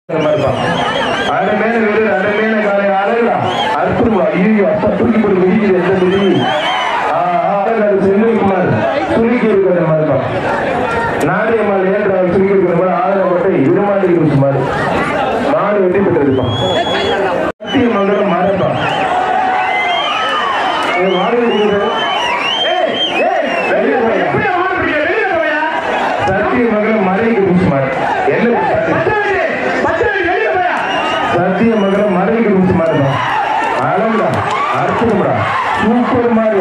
அருமையான வீரர் அருமையான காலை அழகா அற்புதமா ஐயோ அப்பா தூக்கி போட்டு மிதிக்குது எந்த மிதி செந்தில்குமார் சுருக்கி இருக்கிற மாதிரி தான் நாடியம்மாள் ஏன்ற சுருக்கி இருக்கிற மாதிரி ஆதரப்பட்டு இருமாடி சுமார் நாடு வெற்றி பெற்றிருப்பான் சத்திய மங்கலம் மாறப்பான் மாடு வெட்டிக்கிறது சத்திய மங்கலம் மறைக்கு சுமார் என்ன சத்திய மகரம் மறைக்கு குடிச்சு மாறுதான் அழகுடா அற்புதம்டா சூப்பர் மாதிரி